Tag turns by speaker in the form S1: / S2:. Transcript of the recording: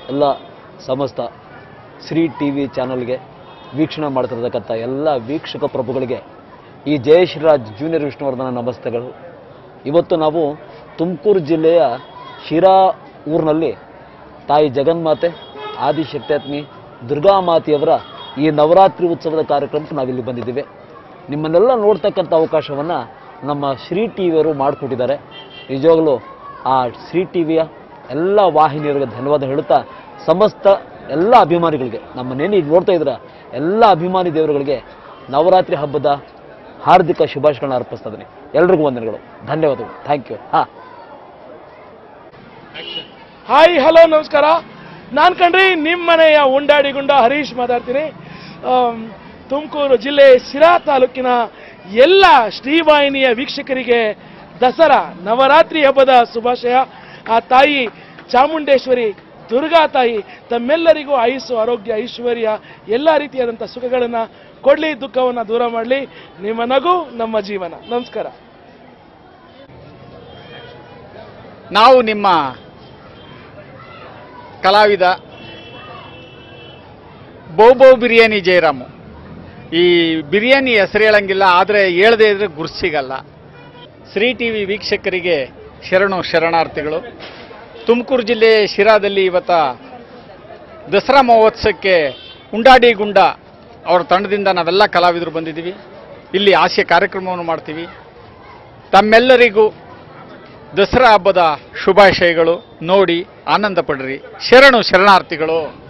S1: ಎಲ್ಲ ಸಮಸ್ತ Shri T V ಚಾನಲ್ಗೆ ವೀಕ್ಷಣೆ ಮಾಡ್ತಿರ್ತಕ್ಕಂಥ ಎಲ್ಲ ವೀಕ್ಷಕ ಪ್ರಭುಗಳಿಗೆ ಈ ಜಯಶ್ರೀರಾಜ್ ಜೂನಿಯರ್ ವಿಷ್ಣುವರ್ಧನ ನಮಸ್ತೆಗಳು ಇವತ್ತು ನಾವು ತುಮಕೂರು ಜಿಲ್ಲೆಯ ಶಿರಾ ಊರಿನಲ್ಲಿ ತಾಯಿ ಜಗನ್ಮಾತೆ ಆದಿಶಕ್ತಿಯಾತ್ಮಿ ದುರ್ಗಾಮಾತೆಯವರ ಈ ನವರಾತ್ರಿ ಉತ್ಸವದ ಕಾರ್ಯಕ್ರಮಕ್ಕೆ ನಾವಿಲ್ಲಿ ಬಂದಿದ್ದೇವೆ ನಿಮ್ಮನ್ನೆಲ್ಲ ನೋಡ್ತಕ್ಕಂಥ ಅವಕಾಶವನ್ನು ನಮ್ಮ ಶ್ರೀ ಟಿ ವಿಯವರು ಮಾಡಿಕೊಟ್ಟಿದ್ದಾರೆ ನಿಜವಾಗಲೂ ಆ ಶ್ರೀ ಟಿ ವಿಯ ಎಲ್ಲ ವಾಹಿನಿಯರಿಗೆ ಧನ್ಯವಾದ ಹೇಳುತ್ತಾ ಸಮಸ್ತ ಎಲ್ಲ ಅಭಿಮಾನಿಗಳಿಗೆ ನಮ್ಮನ್ನೇನು ಈಗ ನೋಡ್ತಾ ಇದ್ರ ಎಲ್ಲ ಅಭಿಮಾನಿ ದೇವರುಗಳಿಗೆ ನವರಾತ್ರಿ ಹಬ್ಬದ ಹಾರ್ದಿಕ ಶುಭಾಶಯಗಳನ್ನ ಅರ್ಪಿಸ್ತಾ ಇದ್ದೀನಿ ಎಲ್ರಿಗೂ ವಂದನೆಗಳು ಧನ್ಯವಾದಗಳು ಥ್ಯಾಂಕ್ ಯು ಹಾಂ
S2: ಹಾಯ್ ಹಲೋ ನಮಸ್ಕಾರ ನಾನು ಕಣ್ರಿ ನಿಮ್ಮ ಮನೆಯ ಉಂಡಾಡಿ ಗುಂಡ ಹರೀಶ್ ಮಾತಾಡ್ತೀನಿ ಆಮ್, ತುಮಕೂರು ಜಿಲ್ಲೆ ಸಿರಾ ತಾಲೂಕಿನ ಎಲ್ಲ ಶ್ರೀವಾಹಿನಿಯ ವೀಕ್ಷಕರಿಗೆ ದಸರಾ ನವರಾತ್ರಿ ಹಬ್ಬದ ಶುಭಾಶಯ ಆ ತಾಯಿ ಚಾಮುಂಡೇಶ್ವರಿ ದುರ್ಗಾ ತಾಯಿ ತಮ್ಮೆಲ್ಲರಿಗೂ ಆಯುಸ್ಸು ಆರೋಗ್ಯ ಐಶ್ವರ್ಯ ಎಲ್ಲ ರೀತಿಯಾದಂಥ ಸುಖಗಳನ್ನು ಕೊಡಲಿ ದುಃಖವನ್ನು ದೂರ ಮಾಡಲಿ ನಿಮ್ಮ ನಗು ನಮ್ಮ ಜೀವನ ನಮಸ್ಕಾರ
S3: ನಾವು ನಿಮ್ಮ ಕಲಾವಿದ ಬಹುಬೌ ಬಿರಿಯಾನಿ ಜಯರಾಮು ಈ ಬಿರಿಯಾನಿ ಹೆಸರು ಹೇಳಂಗಿಲ್ಲ ಆದರೆ ಹೇಳದೇ ಇದ್ರೆ ಗುರ್ತು ಸಿಗಲ್ಲ ಶ್ರೀ ಟಿ ವಿ ವೀಕ್ಷಕರಿಗೆ ಶರಣು ಶರಣಾರ್ಥಿಗಳು ತುಮಕೂರು ಜಿಲ್ಲೆ ಶಿರಾದಲ್ಲಿ ಇವತ್ತ ದಸರಾ ಮಹೋತ್ಸವಕ್ಕೆ ಉಂಡಾಡಿ ಗುಂಡ ಅವರ ತಂಡದಿಂದ ನಾವೆಲ್ಲ ಕಲಾವಿದರು ಬಂದಿದ್ದೀವಿ ಇಲ್ಲಿ ಹಾಸ್ಯ ಕಾರ್ಯಕ್ರಮವನ್ನು ಮಾಡ್ತೀವಿ ತಮ್ಮೆಲ್ಲರಿಗೂ ದಸರಾ ಹಬ್ಬದ ಶುಭಾಶಯಗಳು ನೋಡಿ ಆನಂದ ಪಡ್ರಿ ಶರಣು ಶರಣಾರ್ಥಿಗಳು